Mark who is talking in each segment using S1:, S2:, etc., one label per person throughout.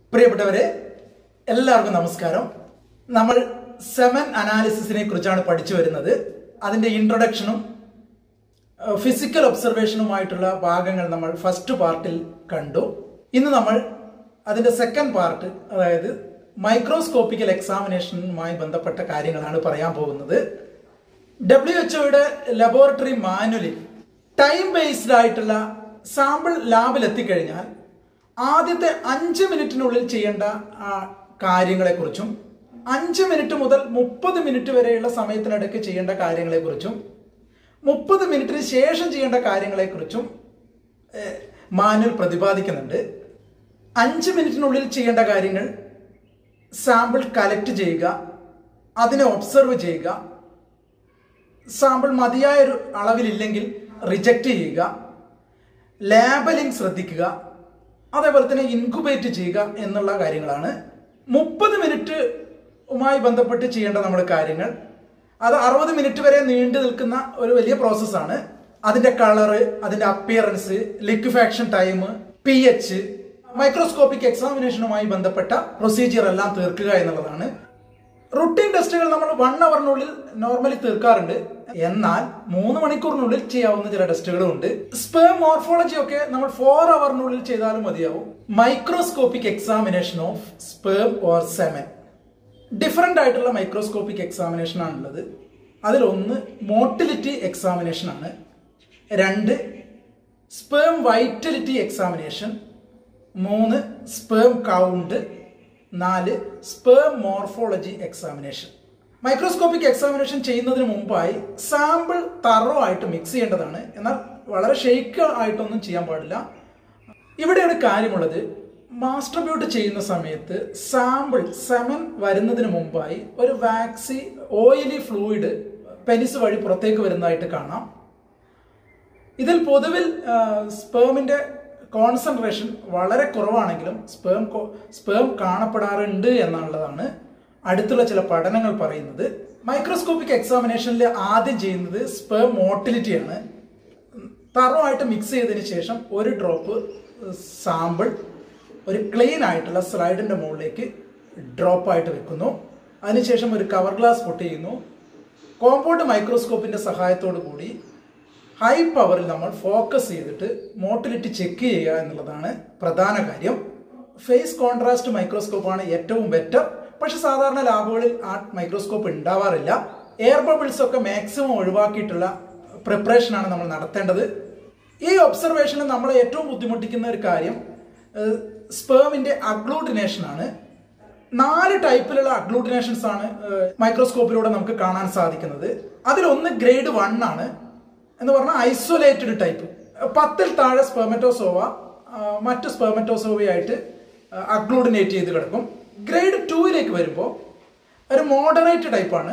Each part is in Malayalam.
S1: പ്രിയപ്പെട്ടവരെ എല്ലാവർക്കും നമസ്കാരം നമ്മൾ സെമൻ അനാലിസിസിനെ കുറിച്ചാണ് പഠിച്ചു വരുന്നത് അതിന്റെ ഇൻട്രൊഡക്ഷനും ഫിസിക്കൽ ഒബ്സർവേഷനുമായിട്ടുള്ള ഭാഗങ്ങൾ നമ്മൾ ഫസ്റ്റ് പാർട്ടിൽ കണ്ടു ഇന്ന് നമ്മൾ അതിന്റെ സെക്കൻഡ് പാർട്ട് അതായത് മൈക്രോസ്കോപ്പിക്കൽ എക്സാമിനേഷനുമായി ബന്ധപ്പെട്ട കാര്യങ്ങളാണ് പറയാൻ പോകുന്നത് ഡബ്ല്യു എച്ച്ഒയുടെ ലബോറട്ടറി മാനുവലിൽ ടൈം ബേസ്ഡ് ആയിട്ടുള്ള സാമ്പിൾ ലാബിൽ എത്തിക്കഴിഞ്ഞാൽ ആദ്യത്തെ അഞ്ച് മിനിറ്റിനുള്ളിൽ ചെയ്യേണ്ട ആ, കാര്യങ്ങളെക്കുറിച്ചും അഞ്ച് മിനിറ്റ് മുതൽ മുപ്പത് മിനിറ്റ് വരെയുള്ള സമയത്തിനിടയ്ക്ക് ചെയ്യേണ്ട കാര്യങ്ങളെക്കുറിച്ചും മുപ്പത് മിനിറ്റിന് ശേഷം ചെയ്യേണ്ട കാര്യങ്ങളെക്കുറിച്ചും ഏഹ്, മാനുവൽ പ്രതിപാദിക്കുന്നുണ്ട് അഞ്ച് മിനിറ്റിനുള്ളിൽ ചെയ്യേണ്ട കാര്യങ്ങൾ സാമ്പിൾ കലക്ട് ചെയ്യുക അതിനെ ഒബ്സർവ് ചെയ്യുക സാമ്പിൾ മതിയായ ഒരു അളവിലില്ലെങ്കിൽ റിജക്റ്റ് ചെയ്യുക ലേബലിംഗ് ശ്രദ്ധിക്കുക അതേപോലെ തന്നെ ഇൻക്യുബേറ്റ് ചെയ്യുക എന്നുള്ള കാര്യങ്ങളാണ് മുപ്പത് മിനിറ്റുമായി ബന്ധപ്പെട്ട് ചെയ്യേണ്ട നമ്മുടെ കാര്യങ്ങൾ അത് അറുപത് മിനിറ്റ് വരെ നീണ്ടു നിൽക്കുന്ന ഒരു വലിയ പ്രോസസ്സാണ് അതിന്റെ കളറ് അതിന്റെ appearance liquefaction time P H microscopic എക്സാമിനേഷനുമായി ബന്ധപ്പെട്ട പ്രൊസീജിയർ എല്ലാം തീർക്കുക എന്നുള്ളതാണ് റുട്ടീൻ ടെസ്റ്റുകൾ നമ്മൾ വൺ അവറിനുള്ളിൽ നോർമലി തീർക്കാറുണ്ട് എന്നാൽ മൂന്ന് മണിക്കൂറിനുള്ളിൽ ചെയ്യാവുന്ന ചില ടെസ്റ്റുകളും ഉണ്ട് സ്പേം മോർഫോളജി ഒക്കെ നമ്മൾ ഫോർ അവറിനുള്ളിൽ ചെയ്താലും മതിയാവും microscopic examination of sperm or semen different ആയിട്ടുള്ള മൈക്രോസ്കോപ്പിക് എക്സാമിനേഷൻ ആണുള്ളത് അതിലൊന്ന് മോട്ടിലിറ്റി എക്സാമിനേഷൻ ആണ് രണ്ട് സ്പേം വൈറ്റലിറ്റി എക്സാമിനേഷൻ മൂന്ന് സ്പേം കൗണ്ട് നാല് sperm morphology examination microscopic examination ചെയ്യുന്നതിന് മുമ്പായി സാമ്പിൾ തറോ ആയിട്ട് മിക്സ് ചെയ്യേണ്ടതാണ് എന്നാൽ വളരെ ഷെയ്ക്ക് ആയിട്ടൊന്നും ചെയ്യാൻ പാടില്ല ഇവിടെയാണ് കാര്യമുള്ളത് മാസ്റ്റർബ്യൂട്ട് ചെയ്യുന്ന സമയത്ത് സാമ്പിൾ സെമൻ വരുന്നതിന് മുമ്പായി ഒരു വാക്സി ഓയിലി ഫ്ലൂയിഡ് പെനിസ് വഴി പുറത്തേക്ക് വരുന്നതായിട്ട് കാണാം ഇതിൽ പൊതുവിൽ സ്പേമിന്റെ കോൺസെൻട്രേഷൻ വളരെ കുറവാണെങ്കിലും സ്പേം സ്പേം കാണപ്പെടാറുണ്ട് എന്നുള്ളതാണ് അടുത്തുള്ള ചില പഠനങ്ങൾ പറയുന്നത് മൈക്രോസ്കോപ്പിക് എക്സാമിനേഷനിൽ ആദ്യം ചെയ്യുന്നത് സ്പേം മോട്ടിലിറ്റിയാണ് തറവായിട്ട് മിക്സ് ചെയ്തതിന് ശേഷം ഒരു ഡ്രോപ്പ് സാമ്പിൾ ഒരു ക്ലീൻ ആയിട്ടുള്ള സ്ലൈഡിന്റെ മുകളിലേക്ക് ഡ്രോപ്പ് ആയിട്ട് വെക്കുന്നു അതിനുശേഷം ഒരു കവർ ഗ്ലാസ് പൊട്ട് ചെയ്യുന്നു കോമ്പൗണ്ട് മൈക്രോസ്കോപ്പിന്റെ സഹായത്തോടു കൂടി ഹൈ പവറിൽ നമ്മൾ ഫോക്കസ് ചെയ്തിട്ട് മോട്ടിലിറ്റി ചെക്ക് ചെയ്യുക എന്നുള്ളതാണ് പ്രധാന കാര്യം ഫേസ് കോൺട്രാസ്റ്റ് മൈക്രോസ്കോപ്പാണ് ഏറ്റവും ബെറ്റർ പക്ഷെ സാധാരണ ലാബുകളിൽ ആ മൈക്രോസ്കോപ്പ് ഉണ്ടാവാറില്ല എയർ ബബിൾസ് ഒക്കെ മാക്സിമം ഒഴിവാക്കിയിട്ടുള്ള പ്രിപ്പറേഷനാണ് നമ്മൾ നടത്തേണ്ടത് ഈ ഒബ്സർവേഷനിൽ നമ്മളെ ഏറ്റവും ബുദ്ധിമുട്ടിക്കുന്ന ഒരു കാര്യം സ്പേമിന്റെ അഗ്ലൂഡിനേഷൻ ആണ് നാല് ടൈപ്പിലുള്ള അഗ്ലൂഡിനേഷൻസ് ആണ് മൈക്രോസ്കോപ്പിലൂടെ നമുക്ക് കാണാൻ സാധിക്കുന്നത് അതിലൊന്ന് ഗ്രേഡ് വൺ ആണ് എന്ന് പറഞ്ഞാൽ ഐസൊലേറ്റഡ് ടൈപ്പ് പത്തിൽ താഴെ സ്പെർമറ്റോസോവ മറ്റ് സ്പെർമറ്റോസോവയായിട്ട് അഗ്ലൂഡിനേറ്റ് ചെയ്ത് കിടക്കും ഗ്രേഡ് ടൂയിലേക്ക് വരുമ്പോൾ ഒരു മോഡറേറ്റ് ടൈപ്പാണ്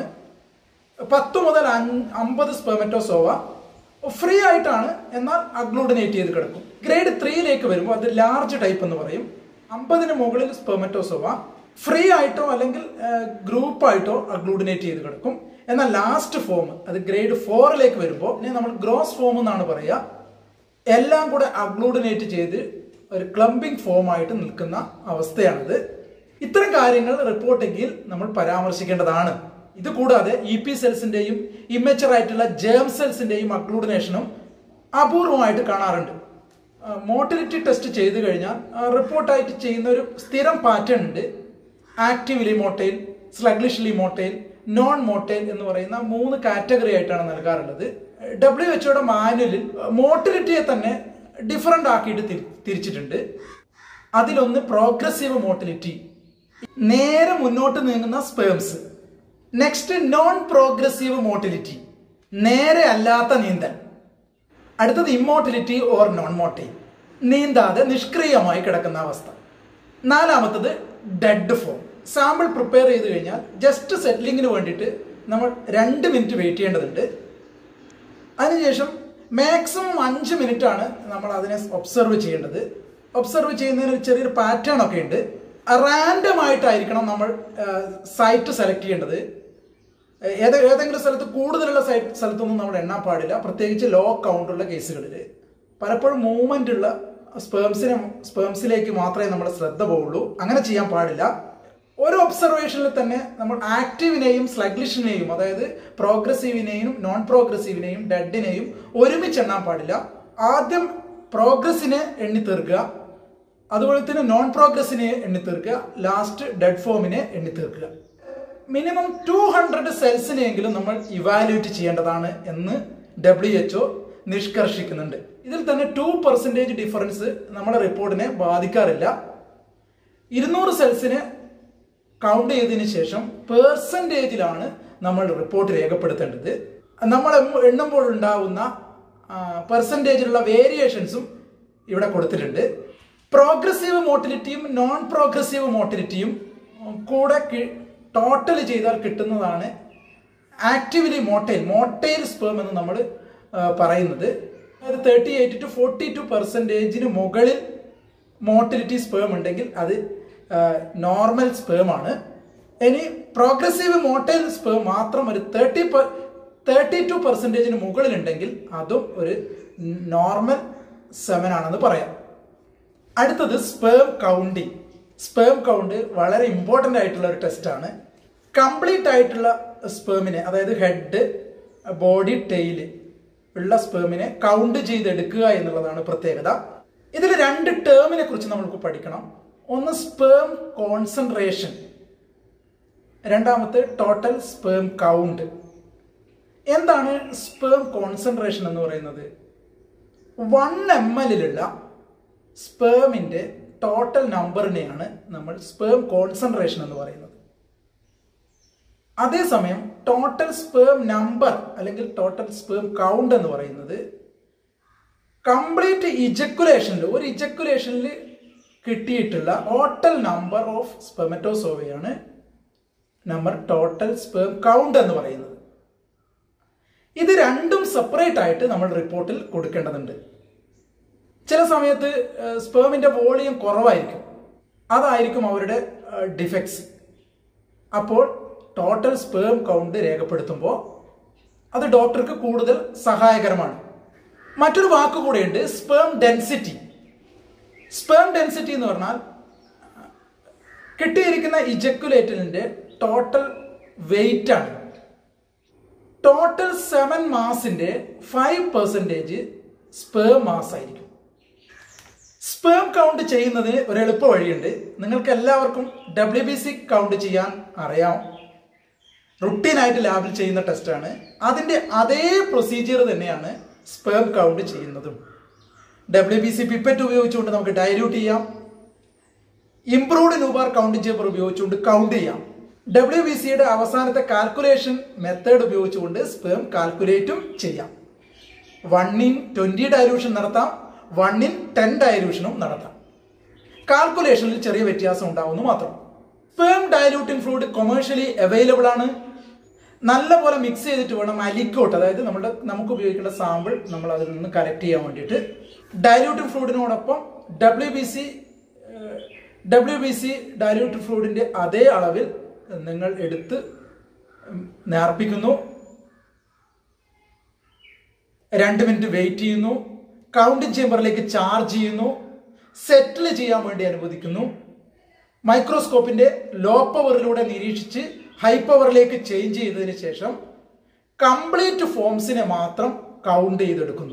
S1: പത്ത് മുതൽ അമ്പത് സ്പെർമറ്റോസോവ ഫ്രീ ആയിട്ടാണ് എന്നാൽ അഗ്ലൂഡിനേറ്റ് ചെയ്ത് കിടക്കും ഗ്രേഡ് ത്രീയിലേക്ക് വരുമ്പോൾ അത് ലാർജ് ടൈപ്പ് എന്ന് പറയും അമ്പതിന് മുകളിൽ സ്പെർമറ്റോസോവ ഫ്രീ ആയിട്ടോ അല്ലെങ്കിൽ ഗ്രൂപ്പായിട്ടോ അഗ്ലൂഡിനേറ്റ് ചെയ്ത് കിടക്കും എന്നാൽ ലാസ്റ്റ് ഫോം അത് ഗ്രേഡ് ഫോറിലേക്ക് വരുമ്പോൾ ഇനി നമ്മൾ ഗ്രോസ് ഫോം എന്നാണ് പറയുക എല്ലാം കൂടെ അഗ്ലൂഡിനേറ്റ് ചെയ്ത് ഒരു ക്ലംബിംഗ് ഫോം ആയിട്ട് നിൽക്കുന്ന അവസ്ഥയാണിത് ഇത്തരം കാര്യങ്ങൾ റിപ്പോർട്ടിങ്ങിൽ നമ്മൾ പരാമർശിക്കേണ്ടതാണ് ഇത് കൂടാതെ ഇ പി സെൽസിന്റെയും ഇമ്മച്ചർ ആയിട്ടുള്ള ജേം സെൽസിന്റെയും അഗ്ലൂഡിനേഷനും അപൂർവമായിട്ട് കാണാറുണ്ട് മോട്ടിലിറ്റി ടെസ്റ്റ് ചെയ്തു കഴിഞ്ഞാൽ റിപ്പോർട്ടായിട്ട് ചെയ്യുന്ന ഒരു സ്ഥിരം പാറ്റേൺ ഉണ്ട് actively motile sluggishly motile non motile എന്ന് പറയുന്ന മൂന്ന് കാറ്റഗറി ആയിട്ടാണ് നൽകാറുള്ളത് ഡബ്ല്യു എച്ച്ഒയുടെ മാനുവലിൽ മോട്ടിലിറ്റിയെ തന്നെ ഡിഫറെൻ്റ് ആക്കിയിട്ട് തിരി- തിരിച്ചിട്ടുണ്ട് അതിലൊന്ന് പ്രോഗ്രസീവ് മോട്ടിലിറ്റി നേരെ മുന്നോട്ട് നീങ്ങുന്ന sperms next non progressive motility നേരെ അല്ലാത്ത നീന്തൽ അടുത്തത് ഇമ്മോട്ടിലിറ്റി ഓർ നോൺ മോട്ടൈൽ നീന്താതെ നിഷ്ക്രിയമായി കിടക്കുന്ന അവസ്ഥ നാലാമത്തത് ഡെഡ് ഫോം സാമ്പിൾ പ്രിപ്പയർ ചെയ്ത് കഴിഞ്ഞാൽ ജസ്റ്റ് സെറ്റിലിങ്ങിന് വേണ്ടിയിട്ട് നമ്മൾ രണ്ട് മിനിറ്റ് വെയിറ്റ് ചെയ്യേണ്ടതുണ്ട് അതിനുശേഷം മാക്സിമം അഞ്ച് മിനിറ്റ് ആണ് നമ്മൾ അതിനെ ഒബ്സർവ് ചെയ്യേണ്ടത് ഒബ്സർവ് ചെയ്യുന്നതിന് ഒരു ചെറിയൊരു പാറ്റേൺ ഒക്കെ ഉണ്ട് റാൻഡം ആയിട്ടായിരിക്കണം നമ്മൾ സൈറ്റ് സെലക്ട് ചെയ്യേണ്ടത് ഏത് ഏതെങ്കിലും സ്ഥലത്ത് കൂടുതലുള്ള സൈറ്റ് സ്ഥലത്തൊന്നും നമ്മൾ എണ്ണാൻ പാടില്ല പ്രത്യേകിച്ച് ലോ കൗണ്ടുള്ള കേസുകളിൽ പലപ്പോഴും മൂവ്മെന്റ് ഉള്ള സ്പേംസിനെ സ്പേംസിലേക്ക് മാത്രമേ നമ്മൾ ശ്രദ്ധ പോവുള്ളൂ അങ്ങനെ ചെയ്യാൻ പാടില്ല ഒരു ഒബ്സർവേഷനിൽ തന്നെ നമ്മൾ ആക്റ്റീവിനെയും സ്ലഗ്ലിഷിനെയും അതായത് പ്രോഗ്രസീവിനെയും നോൺ പ്രോഗ്രസീവിനെയും ഡെഡിനെയും ഒരുമിച്ച് എണ്ണാൻ പാടില്ല ആദ്യം പ്രോഗ്രസിനെ എണ്ണി തീർക്കുക അതുപോലെ തന്നെ നോൺ പ്രോഗ്രസിനെ എണ്ണി തീർക്കുക ലാസ്റ്റ് ഡെഡ് ഫോമിനെ എണ്ണി തീർക്കുക മിനിമം ടു ഹൺഡ്രഡ് സെൽസിനെങ്കിലും നമ്മൾ ഇവാലുവേറ്റ് ചെയ്യേണ്ടതാണ് എന്ന് ഡബ്ല്യു എച്ച് നിഷ്കർഷിക്കുന്നുണ്ട് ഇതിൽ തന്നെ ടു പെർസെൻറ്റേജ് ഡിഫറൻസ് നമ്മുടെ റിപ്പോർട്ടിനെ ബാധിക്കാറില്ല ഇരുന്നൂറ് സെൽസിനെ കൗണ്ട് ചെയ്തതിന് ശേഷം പേഴ്സൻറ്റേജിലാണ് നമ്മൾ റിപ്പോർട്ട് രേഖപ്പെടുത്തേണ്ടത് നമ്മൾ എണ്ണുമ്പോൾ ഉണ്ടാവുന്ന പെർസെൻറ്റേജിലുള്ള വേരിയേഷൻസും ഇവിടെ കൊടുത്തിട്ടുണ്ട് പ്രോഗ്രസീവ് മോട്ടിലിറ്റിയും നോൺ പ്രോഗ്രസീവ് മോട്ടിലിറ്റിയും കൂടെ ടോട്ടൽ ചെയ്താൽ കിട്ടുന്നതാണ് ആക്റ്റീവ്ലി മോട്ടൈൽ മോട്ടൈൽ സ്പേം എന്ന് നമ്മൾ പറയുന്നത് അതായത് thirty eight to forty two പെർസെൻറ്റേജിന് മുകളിൽ മോട്ടിലിറ്റി സ്പേം ഉണ്ടെങ്കിൽ അത് നോർമൽ സ്പേം ആണ് ഇനി പ്രോഗ്രസീവ് മോട്ടൈൽ സ്പേം മാത്രം ഒരു തേർട്ടി തേർട്ടി ടു പെർസെൻറ്റേജിന് മുകളിലുണ്ടെങ്കിൽ അതും ഒരു നോർമൽ സെവൻ ആണെന്ന് പറയാം അടുത്തത് സ്പേം കൗണ്ടിങ് സ്പേം കൗണ്ട് വളരെ ഇമ്പോർട്ടൻ്റ് ആയിട്ടുള്ള ഒരു ടെസ്റ്റാണ് കംപ്ലീറ്റ് ആയിട്ടുള്ള സ്പേമിനെ അതായത് ഹെഡ് ബോഡി ടെയില് ഉള്ള സ്പേമിനെ കൗണ്ട് ചെയ്തെടുക്കുക എന്നുള്ളതാണ് പ്രത്യേകത ഇതിൽ രണ്ട് ടേമിനെ കുറിച്ച് നമ്മൾക്ക് പഠിക്കണം ഒന്ന് സ്പേം കോൺസെൻട്രേഷൻ രണ്ടാമത്തെ ടോട്ടൽ സ്പേം കൗണ്ട് എന്താണ് സ്പേം കോൺസെൻട്രേഷൻ എന്ന് പറയുന്നത് വൺ എം എല്ലിലുള്ള സ്പേമിന്റെ ടോട്ടൽ നമ്പറിനെയാണ് നമ്മൾ സ്പേം കോൺസെൻട്രേഷൻ എന്ന് പറയുന്നത് അതേസമയം ടോട്ടൽ സ്പേം നമ്പർ അല്ലെങ്കിൽ ടോട്ടൽ സ്പേം കൗണ്ട് എന്ന് പറയുന്നത് കംപ്ലീറ്റ് ഇജക്കുലേഷനിൽ ഒരു ഇജക്കുലേഷനിൽ കിട്ടിയിട്ടുള്ള ടോട്ടൽ നമ്പർ ഓഫ് സ്പെമറ്റോസോവയാണ് നമ്പർ ടോട്ടൽ സ്പേം കൗണ്ട് എന്ന് പറയുന്നത് ഇത് രണ്ടും സെപ്പറേറ്റ് ആയിട്ട് നമ്മൾ റിപ്പോർട്ടിൽ കൊടുക്കേണ്ടതുണ്ട് ചില സമയത്ത് സ്പേമിന്റെ വോളിയം കുറവായിരിക്കും അതായിരിക്കും അവരുടെ ഡിഫക്ട്സ് അപ്പോൾ ടോട്ടൽ സ്പേം കൗണ്ട് രേഖപ്പെടുത്തുമ്പോൾ അത് ഡോക്ടർക്ക് കൂടുതൽ സഹായകരമാണ് മറ്റൊരു വാക്ക് കൂടെയുണ്ട് സ്പേം ഡെൻസിറ്റി സ്പേം ഡെൻസിറ്റി എന്ന് പറഞ്ഞാൽ കിട്ടിയിരിക്കുന്ന ഇജക്കുലേറ്ററിന്റെ ടോട്ടൽ വെയിറ്റ് ആണ് ടോട്ടൽ സെവൻ മാസിന്റെ ഫൈവ് പെർസെൻറ്റേജ് സ്പേം മാസ് ആയിരിക്കും സ്പേം കൗണ്ട് ചെയ്യുന്നതിന് ഒരു എളുപ്പ വഴിയുണ്ട് നിങ്ങൾക്ക് എല്ലാവർക്കും ഡബ്ല്യു ബി സി കൗണ്ട് ചെയ്യാൻ അറിയാം റുട്ടീനായിട്ട് ലാബിൽ ചെയ്യുന്ന ടെസ്റ്റാണ് അതിൻ്റെ അതേ പ്രൊസീജിയർ തന്നെയാണ് സ്പേം കൗണ്ട് ചെയ്യുന്നതും ഡബ്ല്യു ബി സി പിപ്പറ്റ് ഉപയോഗിച്ചുകൊണ്ട് നമുക്ക് ഡയല്യൂട്ട് ചെയ്യാം ഇംപ്രൂവ്ഡ് ന്യൂബാർ കൗണ്ടിംഗ് ചേമ്പർ ഉപയോഗിച്ചുകൊണ്ട് കൗണ്ട് ചെയ്യാം ഡബ്ല്യു ബി സിയുടെ അവസാനത്തെ കാൽക്കുലേഷൻ മെത്തേഡ് ഉപയോഗിച്ചുകൊണ്ട് സ്പേം കാൽക്കുലേറ്റും ചെയ്യാം വൺ ഇൻ ട്വന്റി ഡയലൂഷൻ നടത്താം വൺ ഇൻ ടെൻ ഡയലൂഷനും നടത്താം കാൽക്കുലേഷനിൽ ചെറിയ വ്യത്യാസം ഉണ്ടാവുന്നു മാത്രം sperm diluting fluid commercially available ആണ് നല്ലപോലെ മിക്സ് ചെയ്തിട്ട് വേണം അലിക്കോട്ട് അതായത് നമ്മുടെ നമുക്ക് ഉപയോഗിക്കേണ്ട സാമ്പിൾ നമ്മൾ അതിൽ നിന്ന് കലക്ട് ചെയ്യാൻ വേണ്ടിയിട്ട് ഡയലൂട്ടിംഗ് ഫ്ലൂയിഡിനോടൊപ്പം W B C W B C dilute ഫ്ലൂയിഡിന്റെ അതേ അളവിൽ നിങ്ങൾ എടുത്ത് നേർപ്പിക്കുന്നു രണ്ട് മിനിറ്റ് വെയിറ്റ് ചെയ്യുന്നു കൗണ്ടിംഗ് ചേമ്പറിലേക്ക് ചാർജ് ചെയ്യുന്നു സെറ്റിൽ ചെയ്യാൻ വേണ്ടി അനുവദിക്കുന്നു മൈക്രോസ്കോപ്പിന്റെ ലോ പവറിലൂടെ നിരീക്ഷിച്ച് ഹൈ പവറിലേക്ക് ചേഞ്ച് ചെയ്തതിന് ശേഷം കംപ്ലീറ്റ് ഫോംസിനെ മാത്രം കൗണ്ട് ചെയ്തെടുക്കുന്നു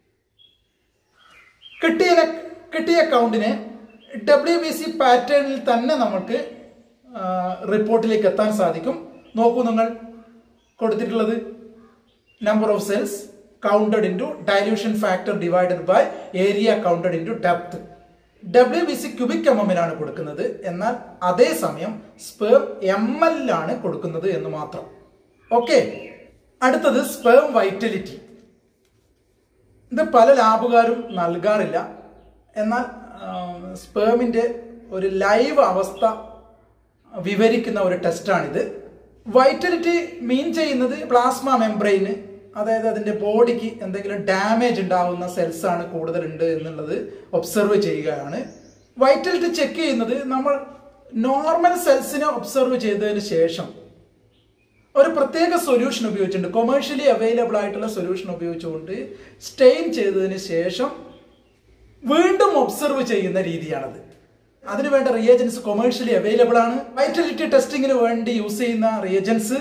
S1: കിട്ടിയ കിട്ടിയ കൗണ്ടിനെ ഡബ്ല്യു ബി സി പാറ്റേണിൽ തന്നെ നമുക്ക് റിപ്പോർട്ടിലേക്ക് എത്താൻ സാധിക്കും നോക്കൂ നിങ്ങൾ കൊടുത്തിട്ടുള്ളത് number of cells counted into dilution factor divided by area counted into depth W B C cubic M എമ്മിലാണ് കൊടുക്കുന്നത് എന്നാൽ അതേസമയം സ്പേം എം എല്ലിലാണ് കൊടുക്കുന്നത് എന്ന് മാത്രം ഓക്കെ അടുത്തത് സ്പേം വൈറ്റലിറ്റി ഇത് പല ലാബുകാരും നൽകാറില്ല എന്നാൽ സ്പേമിൻ്റെ ഒരു ലൈവ് അവസ്ഥ വിവരിക്കുന്ന ഒരു ടെസ്റ്റാണിത് വൈറ്റലിറ്റി മീൻ ചെയ്യുന്നത് പ്ലാസ്മ മെംബ്രെയിന് അതായത് അതിൻ്റെ ബോഡിക്ക് എന്തെങ്കിലും ഡാമേജ് ഉണ്ടാകുന്ന സെൽസ് ആണ് കൂടുതലുണ്ട് എന്നുള്ളത് ഒബ്സർവ് ചെയ്യുകയാണ് വൈറ്റലിറ്റി ചെക്ക് ചെയ്യുന്നത് നമ്മൾ നോർമൽ സെൽസിനെ ഒബ്സർവ് ചെയ്തതിന് ശേഷം ഒരു പ്രത്യേക സൊല്യൂഷൻ ഉപയോഗിച്ചിട്ടുണ്ട് കൊമേഴ്ഷ്യലി അവൈലബിൾ ആയിട്ടുള്ള സൊല്യൂഷൻ ഉപയോഗിച്ചുകൊണ്ട് സ്റ്റെയിൻ ചെയ്തതിന് ശേഷം വീണ്ടും ഒബ്സർവ് ചെയ്യുന്ന രീതിയാണത് അതിനുവേണ്ട റിയേജൻസ് കൊമേഴ്ഷ്യലി അവൈലബിൾ ആണ് വൈറ്റലിറ്റി ടെസ്റ്റിങ്ങിന് വേണ്ടി യൂസ് ചെയ്യുന്ന റിയേജൻസ്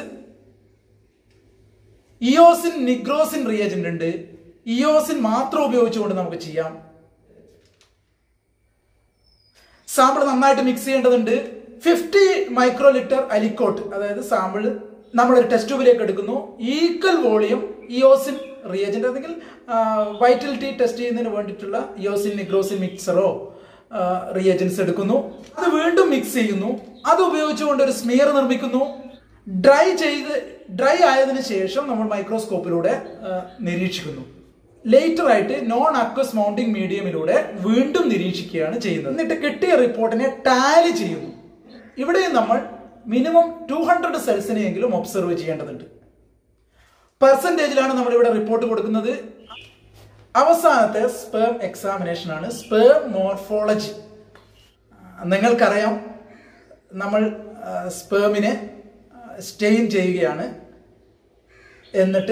S1: ഇയോസിൻ നിഗ്രോസിൻ റിയേജന്റ് ഉണ്ട് ഇയോസിൻ മാത്രം ഉപയോഗിച്ചുകൊണ്ട് നമുക്ക് ചെയ്യാം സാമ്പിൾ നന്നായിട്ട് മിക്സ് ചെയ്യേണ്ടതുണ്ട് ഫിഫ്റ്റി മൈക്രോ ലിറ്റർ അലിക്കോട്ട് അതായത് സാമ്പിൾ നമ്മളൊരു ടെസ്റ്റ് ട്യൂബിലേക്ക് എടുക്കുന്നു ഈക്വൽ വോളിയം ഇയോസിൻ റിയേജന്റ് അല്ലെങ്കിൽ വൈറ്റലിറ്റി ടെസ്റ്റ് ചെയ്യുന്നതിന് വേണ്ടിയിട്ടുള്ള ഇയോസിൻ നിഗ്രോസിൻ മിക്സറോ റിയേജൻസ് എടുക്കുന്നു അത് വീണ്ടും മിക്സ് ചെയ്യുന്നു അത് ഉപയോഗിച്ചുകൊണ്ട് ഒരു സ്മിയർ നിർമ്മിക്കുന്നു ഡ്രൈ ചെയ്ത് ഡ്രൈ ആയതിനു ശേഷം നമ്മൾ മൈക്രോസ്കോപ്പിലൂടെ ആ, നിരീക്ഷിക്കുന്നു ലേറ്റർ ആയിട്ട് നോൺ അക്വസ് മൗണ്ടിങ് മീഡിയമിലൂടെ വീണ്ടും നിരീക്ഷിക്കുകയാണ് ചെയ്യുന്നത് എന്നിട്ട് കിട്ടിയ റിപ്പോർട്ടിനെ ടാലി ചെയ്യുന്നു ഇവിടെ നമ്മൾ മിനിമം ടു ഹൺഡ്രഡ് സെൽസിനെയെങ്കിലും ഒബ്സർവ് ചെയ്യേണ്ടതുണ്ട് പെർസെൻറ്റേജിലാണ് നമ്മളിവിടെ റിപ്പോർട്ട് കൊടുക്കുന്നത് അവസാനത്തെ സ്പേം എക്സാമിനേഷൻ ആണ് സ്പേം മോർഫോളജി നിങ്ങൾക്കറിയാം നമ്മൾ സ്പേമിനെ സ്റ്റെയിൻ ചെയ്യുകയാണ് എന്നിട്ട്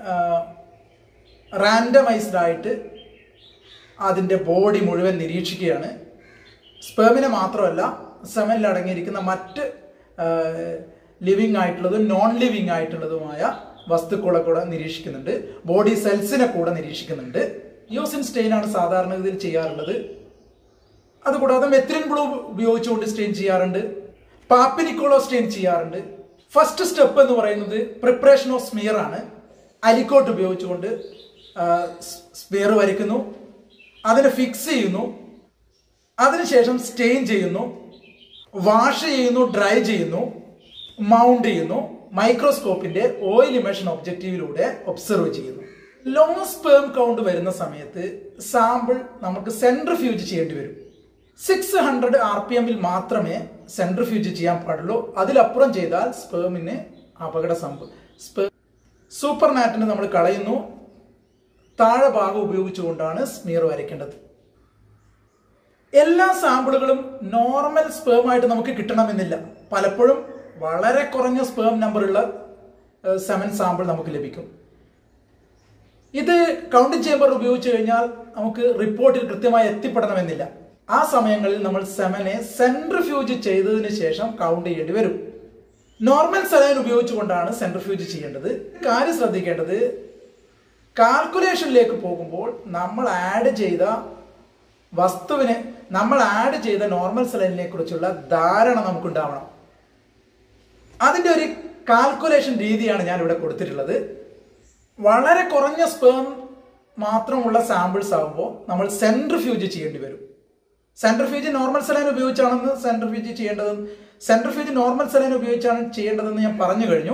S1: റാൻഡമൈസ്ഡ് ആയിട്ട് അതിൻ്റെ ബോഡി മുഴുവൻ നിരീക്ഷിക്കുകയാണ് സ്പേമിനെ മാത്രമല്ല സെമനിൽ അടങ്ങിയിരിക്കുന്ന മറ്റ് ലിവിങ് ആയിട്ടുള്ളതും നോൺ ലിവിങ് ആയിട്ടുള്ളതുമായ വസ്തുക്കളെ കൂടെ നിരീക്ഷിക്കുന്നുണ്ട് ബോഡി സെൽസിനെ കൂടെ നിരീക്ഷിക്കുന്നുണ്ട് യോസിൻ സ്റ്റെയിൻ ആണ് സാധാരണഗതിയിൽ ചെയ്യാറുള്ളത് അതുകൂടാതെ മെത്തിലിൻ ബ്ലൂ ഉപയോഗിച്ചുകൊണ്ട് സ്റ്റെയിൻ ചെയ്യാറുണ്ട് പാപ്പിനിക്കോളോ സ്റ്റെയിൻ ചെയ്യാറുണ്ട് ഫസ്റ്റ് സ്റ്റെപ്പ് എന്ന് പറയുന്നത് പ്രിപ്പറേഷൻ ഓഫ് സ്മിയർ ആണ് അലിക്കോട്ട് ഉപയോഗിച്ചുകൊണ്ട് സ്മിയർ വരയ്ക്കുന്നു അതിനെ ഫിക്സ് ചെയ്യുന്നു അതിനുശേഷം സ്റ്റെയിൻ ചെയ്യുന്നു വാഷ് ചെയ്യുന്നു ഡ്രൈ ചെയ്യുന്നു മൗണ്ട് ചെയ്യുന്നു മൈക്രോസ്കോപ്പിന്റെ ഓയിൽ ഇമേഷൻ ഒബ്ജക്റ്റീവിലൂടെ ഒബ്സർവ് ചെയ്യുന്നു ലോ സ്പേം കൗണ്ട് വരുന്ന സമയത്ത് സാമ്പിൾ നമുക്ക് സെൻട്രിഫ്യൂജ് ചെയ്യേണ്ടി വരും സിക്സ് ഹൺഡ്രഡ് ആർ പി എമ്മിൽ മാത്രമേ സെൻട്രിഫ്യൂജ് ചെയ്യാൻ പാടുള്ളൂ അതിലപ്പുറം ചെയ്താൽ സ്പേമിന് അപകട സംഭവം സ്പേ സൂപ്പർ നാറ്റിന് നമ്മൾ കളയുന്നു താഴെ ഭാഗം ഉപയോഗിച്ചുകൊണ്ടാണ് സ്മിയർ വരയ്ക്കേണ്ടത് എല്ലാ സാമ്പിളുകളും നോർമൽ സ്പേമായിട്ട് നമുക്ക് കിട്ടണമെന്നില്ല പലപ്പോഴും വളരെ കുറഞ്ഞ സ്പേം നമ്പറുള്ള സെവൻ സാമ്പിൾ നമുക്ക് ലഭിക്കും ഇത് കൗണ്ടിംഗ് ചേമ്പർ ഉപയോഗിച്ച് കഴിഞ്ഞാൽ നമുക്ക് റിപ്പോർട്ടിൽ കൃത്യമായി എത്തിപ്പെടണമെന്നില്ല ആ സമയങ്ങളിൽ നമ്മൾ സെമനെ സെൻട്രിഫ്യൂജ് ചെയ്തതിന് ശേഷം കൗണ്ട് ചെയ്യേണ്ടി വരും നോർമൽ സലൈൻ ഉപയോഗിച്ചുകൊണ്ടാണ് സെൻട്രിഫ്യൂജ് ചെയ്യേണ്ടത് കാര്യം ശ്രദ്ധിക്കേണ്ടത് കാൽക്കുലേഷനിലേക്ക് പോകുമ്പോൾ നമ്മൾ ആഡ് ചെയ്ത വസ്തുവിനെ നമ്മൾ ആഡ് ചെയ്ത നോർമൽ സലൈനിനെ കുറിച്ചുള്ള ധാരണ നമുക്കുണ്ടാവണം അതിൻ്റെ ഒരു കാൽക്കുലേഷൻ രീതിയാണ് ഞാൻ ഇവിടെ കൊടുത്തിട്ടുള്ളത് വളരെ കുറഞ്ഞ സ്പേം മാത്രമുള്ള സാമ്പിൾസ് ആകുമ്പോൾ നമ്മൾ സെൻട്രിഫ്യൂജ് ചെയ്യേണ്ടി വരും സെൻട്രിഫ്യൂജ് നോർമൽ സലൈൻ ഉപയോഗിച്ചാണെന്ന് സെൻട്രിഫ്യൂജ് ചെയ്യേണ്ടത് സെൻട്രിഫ്യൂജ് നോർമൽ സലൈൻ ഉപയോഗിച്ചാണ് ചെയ്യേണ്ടതെന്ന് ഞാൻ പറഞ്ഞു കഴിഞ്ഞു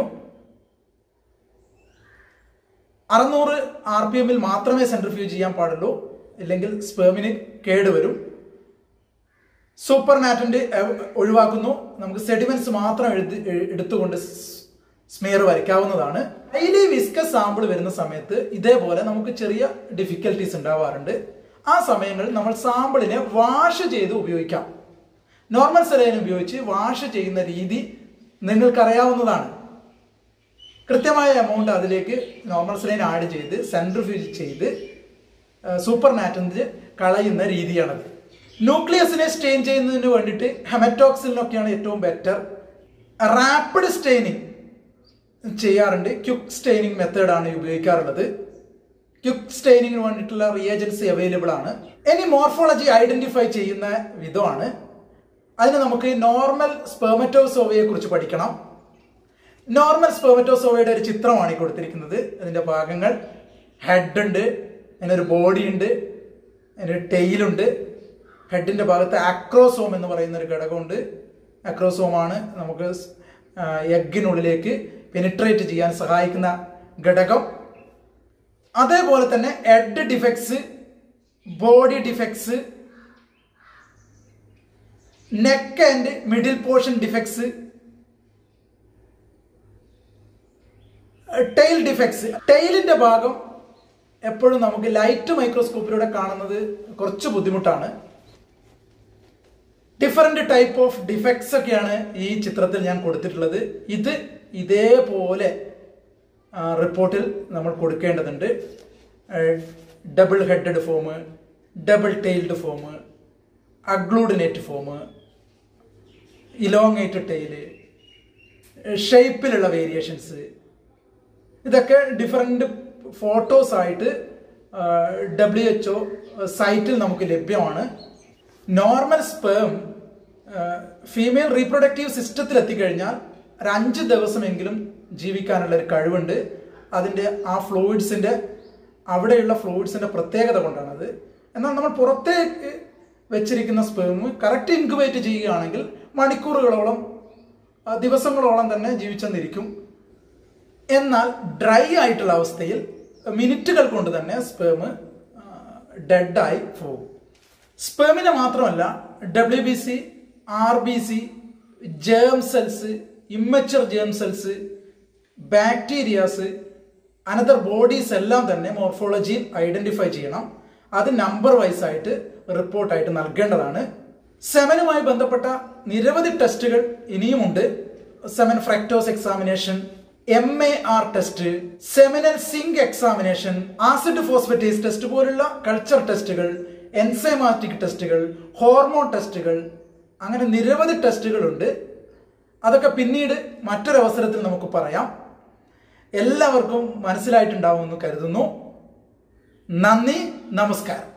S1: അറുന്നൂറ് ആർ പി എമ്മിൽ മാത്രമേ സെൻട്രിഫ്യൂജ് ചെയ്യാൻ പാടുള്ളൂ ഇല്ലെങ്കിൽ സ്പേമിന് കേടുവരും സൂപ്പർ നാറ്റിന്റെ ഒഴിവാക്കുന്നു നമുക്ക് സെഡിമെന്റ്സ് മാത്രം എഴുതി എടുത്തുകൊണ്ട് സ്മിയർ വരയ്ക്കാവുന്നതാണ് ഹൈലി വിസ്കസ് സാമ്പിൾ വരുന്ന സമയത്ത് ഇതേപോലെ നമുക്ക് ചെറിയ ഡിഫിക്കൽട്ടീസ് ഉണ്ടാവാറുണ്ട് ആ സമയങ്ങളിൽ നമ്മൾ സാമ്പിളിനെ വാഷ് ചെയ്ത് ഉപയോഗിക്കാം നോർമൽ സെലൈൻ ഉപയോഗിച്ച് വാഷ് ചെയ്യുന്ന രീതി നിങ്ങൾക്കറിയാവുന്നതാണ് കൃത്യമായ എമൗണ്ട് അതിലേക്ക് നോർമൽ സെലൈൻ ആഡ് ചെയ്ത് സെൻട്രിഫ്യൂജ് ചെയ്ത് സൂപ്പർ നാറ്റിന് കളയുന്ന രീതിയാണത് ന്യൂക്ലിയസിനെ സ്റ്റെയിൻ ചെയ്യുന്നതിന് വേണ്ടിയിട്ട് ഹെമറ്റോക്സിലിനൊക്കെയാണ് ഏറ്റവും ബെറ്റർ റാപ്പിഡ് സ്റ്റെയിനിങ് ചെയ്യാറുണ്ട് ക്യുക്ക് സ്റ്റെയിനിങ് മെത്തേഡാണ് ഉപയോഗിക്കാറുള്ളത് ക്യുക്ക് സ്റ്റെയിനിങ്ങിന് വേണ്ടിയിട്ടുള്ള റിയേജൻസി അവൈലബിൾ ആണ് ഇനി മോർഫോളജി ഐഡന്റിഫൈ ചെയ്യുന്ന വിധമാണ് അതിന് നമുക്ക് നോർമൽ സ്പെർമറ്റോസോവയെ കുറിച്ച് പഠിക്കണം നോർമൽ സ്പെർമറ്റോസോവയുടെ ഒരു ചിത്രമാണ് ഈ കൊടുത്തിരിക്കുന്നത് അതിന്റെ ഭാഗങ്ങൾ ഹെഡ് ഉണ്ട് അതിനൊരു ബോഡി ഉണ്ട് അതിന് ടെയിലുണ്ട് ഹെഡിന്റെ ഭാഗത്ത് അക്രോസോം എന്ന് പറയുന്ന ഒരു ഘടകമുണ്ട് അക്രോസോമാണ് നമുക്ക് എഗ്ഗിനുള്ളിലേക്ക് പെനിട്രേറ്റ് ചെയ്യാൻ സഹായിക്കുന്ന ഘടകം അതേപോലെ തന്നെ head defects body defects neck and middle portion defects tail defects ടെയിലിന്റെ ഭാഗം എപ്പോഴും നമുക്ക് ലൈറ്റ് മൈക്രോസ്കോപ്പിലൂടെ കാണുന്നത് കുറച്ച് ബുദ്ധിമുട്ടാണ് ഡിഫറെന്റ് ടൈപ്പ് ഓഫ് ഡിഫക്ട്സ് ഒക്കെയാണ് ഈ ചിത്രത്തിൽ ഞാൻ കൊടുത്തിട്ടുള്ളത് ഇത് ഇതേപോലെ റിപ്പോർട്ടിൽ നമ്മൾ കൊടുക്കേണ്ടതുണ്ട് double headed form double tailed form agglutinate form elongated tail ഷേപ്പിലുള്ള വേരിയേഷൻസ് ഇതൊക്കെ ഡിഫറെൻ്റ് ഫോട്ടോസ് ആയിട്ട് ഡബ്ല്യു എച്ച് ഒ സൈറ്റിൽ നമുക്ക് ലഭ്യമാണ് നോർമൽ സ്പേം ഫീമെയിൽ റീപ്രൊഡക്റ്റീവ് സിസ്റ്റത്തിൽ എത്തിക്കഴിഞ്ഞാൽ ഒരു അഞ്ച് ദിവസമെങ്കിലും ജീവിക്കാനുള്ള ഒരു കഴിവുണ്ട് അതിൻ്റെ ആ ഫ്ലൂയിഡ്സിൻ്റെ അവിടെയുള്ള ഫ്ലൂയിഡ്സിൻ്റെ പ്രത്യേകത കൊണ്ടാണത് എന്നാൽ നമ്മൾ പുറത്തേക്ക് വെച്ചിരിക്കുന്ന സ്പേം കറക്റ്റ് ഇൻക്യുബേറ്റ് ചെയ്യുകയാണെങ്കിൽ മണിക്കൂറുകളോളം ആ, ദിവസങ്ങളോളം തന്നെ ജീവിച്ചെന്നിരിക്കും എന്നാൽ ഡ്രൈ ആയിട്ടുള്ള അവസ്ഥയിൽ മിനിറ്റുകൾ കൊണ്ട് തന്നെ സ്പേം ഡെഡായി പോകും സ്പേമിനെ മാത്രമല്ല W B C R B C germ cells immature germ cells bacterias another bodies എല്ലാം തന്നെ മോർഫോളജിയിൽ ഐഡന്റിഫൈ ചെയ്യണം അത് നമ്പർ വൈസ് ആയിട്ട് റിപ്പോർട്ടായിട്ട് നൽകേണ്ടതാണ് സെമനുമായി ബന്ധപ്പെട്ട നിരവധി ടെസ്റ്റുകൾ ഇനിയുമുണ്ട് semen fructose examination M A R test seminal zinc examination acid phosphatase test പോലുള്ള കൾച്ചർ ടെസ്റ്റുകൾ എൻസൈമാറ്റിക് ടെസ്റ്റുകൾ ഹോർമോൺ ടെസ്റ്റുകൾ അങ്ങനെ നിരവധി ടെസ്റ്റുകളുണ്ട് അതൊക്കെ പിന്നീട് മറ്റൊരവസരത്തിൽ നമുക്ക് പറയാം എല്ലാവർക്കും മനസ്സിലായിട്ടുണ്ടാവുമെന്ന് കരുതുന്നു നന്ദി നമസ്കാരം